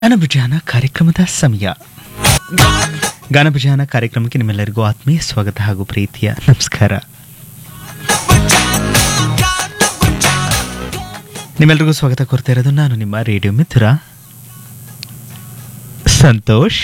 ಗಾನಭಜಾನ ಕಾರ್ಯಕ್ರಮದ ಸಮಯ ಗಾನಭಜಾನ ಕಾರ್ಯಕ್ರಮಕ್ಕೆ ನಿಮ್ಮೆಲ್ಲರಿಗೂ ಆತ್ಮೀಯ ಸ್ವಾಗತ ಹಾಗೂ ಪ್ರೀತಿಯ ನಮಸ್ಕಾರ ನಿಮ್ಮೆಲ್ಲರಿಗೂ ಸ್ವಾಗತ ಕೋರ್ತಾ ಇರೋದು ನಾನು ನಿಮ್ಮ ರೇಡಿಯೋ ಮಿತ್ರ ಸಂತೋಷ್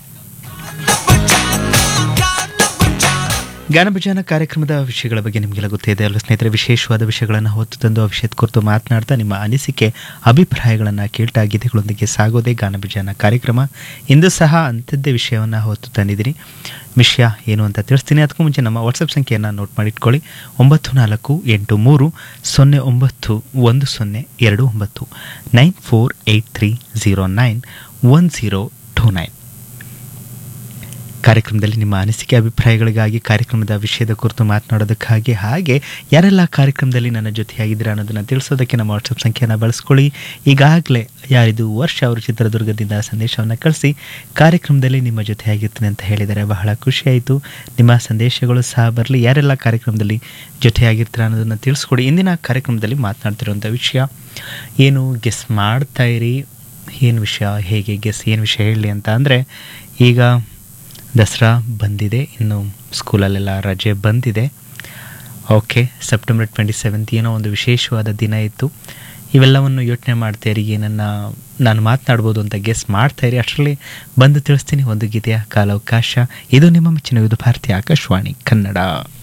ಗಾನಭಜಾನ ಕಾರ್ಯಕ್ರಮದ ವಿಷಯಗಳ ಬಗ್ಗೆ ನಿಮಗೆಲ್ಲ ಗೊತ್ತಿದೆ ಅಲ್ವ ಸ್ನೇಹಿತರೆ ವಿಶೇಷವಾದ ವಿಷಯಗಳನ್ನು ಹೊತ್ತು ತಂದು ಆ ವಿಷಯದ ಕುರಿತು ಮಾತನಾಡ್ತಾ ನಿಮ್ಮ ಅನಿಸಿಕೆ ಅಭಿಪ್ರಾಯಗಳನ್ನು ಕೇಳ್ತಾ ಗೀತೆಗಳೊಂದಿಗೆ ಸಾಗೋದೇ ಗಾನಭಜಾನ ಕಾರ್ಯಕ್ರಮ ಇಂದು ಸಹ ಅಂಥದ್ದೇ ವಿಷಯವನ್ನು ಹೊತ್ತು ತಂದಿದ್ದೀನಿ ವಿಷಯ ಏನು ಅಂತ ತಿಳಿಸ್ತೀನಿ ಅದಕ್ಕೂ ಮುಂಚೆ ನಮ್ಮ ವಾಟ್ಸಪ್ ಸಂಖ್ಯೆಯನ್ನು ನೋಟ್ ಮಾಡಿಟ್ಕೊಳ್ಳಿ ಒಂಬತ್ತು ನಾಲ್ಕು ಎಂಟು ಮೂರು ಸೊನ್ನೆ ಒಂಬತ್ತು ಒಂದು ಸೊನ್ನೆ ಎರಡು ಒಂಬತ್ತು nine four eight three zero nine one zero two nine ಕಾರ್ಯಕ್ರಮದಲ್ಲಿ ನಿಮ್ಮ ಅನಿಸಿಕೆ ಅಭಿಪ್ರಾಯಗಳಿಗಾಗಿ ಕಾರ್ಯಕ್ರಮದ ವಿಷಯದ ಕುರಿತು ಮಾತನಾಡೋದಕ್ಕಾಗಿ ಹಾಗೆ ಯಾರೆಲ್ಲ ಕಾರ್ಯಕ್ರಮದಲ್ಲಿ ನನ್ನ ಜೊತೆಯಾಗಿದ್ದೀರಾ ಅನ್ನೋದನ್ನು ತಿಳಿಸೋದಕ್ಕೆ ನಮ್ಮ ವಾಟ್ಸಪ್ ಸಂಖ್ಯೆಯನ್ನು ಬಳಸ್ಕೊಳ್ಳಿ ಈಗಾಗಲೇ ಯಾರಿದು ವರ್ಷ ಅವರು ಚಿತ್ರದುರ್ಗದಿಂದ ಸಂದೇಶವನ್ನು ಕಳಿಸಿ ಕಾರ್ಯಕ್ರಮದಲ್ಲಿ ನಿಮ್ಮ ಜೊತೆಯಾಗಿರ್ತೀನಿ ಅಂತ ಹೇಳಿದರೆ ಬಹಳ ಖುಷಿಯಾಯಿತು ನಿಮ್ಮ ಸಂದೇಶಗಳು ಸಹ ಬರಲಿ ಯಾರೆಲ್ಲ ಕಾರ್ಯಕ್ರಮದಲ್ಲಿ ಜೊತೆಯಾಗಿರ್ತೀರ ಅನ್ನೋದನ್ನು ತಿಳಿಸ್ಕೊಡಿ ಇಂದಿನ ಕಾರ್ಯಕ್ರಮದಲ್ಲಿ ಮಾತನಾಡ್ತಿರುವಂಥ ವಿಷಯ ಏನು ಗೆಸ್ ಮಾಡ್ತಾ ಇರಿ ಏನು ವಿಷಯ ಹೇಗೆ ಗೆಸ್ ಏನು ವಿಷಯ ಹೇಳಲಿ ಅಂತ ಅಂದರೆ ಈಗ ದಸರಾ ಬಂದಿದೆ ಇನ್ನು ಸ್ಕೂಲಲ್ಲೆಲ್ಲ ರಜೆ ಬಂದಿದೆ ಓಕೆ ಸೆಪ್ಟೆಂಬರ್ ಟ್ವೆಂಟಿ ಸೆವೆಂತ್ ಏನೋ ಒಂದು ವಿಶೇಷವಾದ ದಿನ ಇತ್ತು ಇವೆಲ್ಲವನ್ನು ಯೋಚನೆ ಮಾಡ್ತಾ ಇರಿ ಏನನ್ನು ನಾನು ಮಾತನಾಡ್ಬೋದು ಅಂತ ಗೆಸ್ ಮಾಡ್ತಾ ಇರಿ ಅಷ್ಟರಲ್ಲಿ ಬಂದು ತಿಳಿಸ್ತೀನಿ ಒಂದು ಗೀತೆಯ ಕಾಲಾವಕಾಶ ಇದು ನಿಮ್ಮ ಮೆಚ್ಚಿನ ಇದು ಭಾರತೀಯ ಆಕಾಶವಾಣಿ ಕನ್ನಡ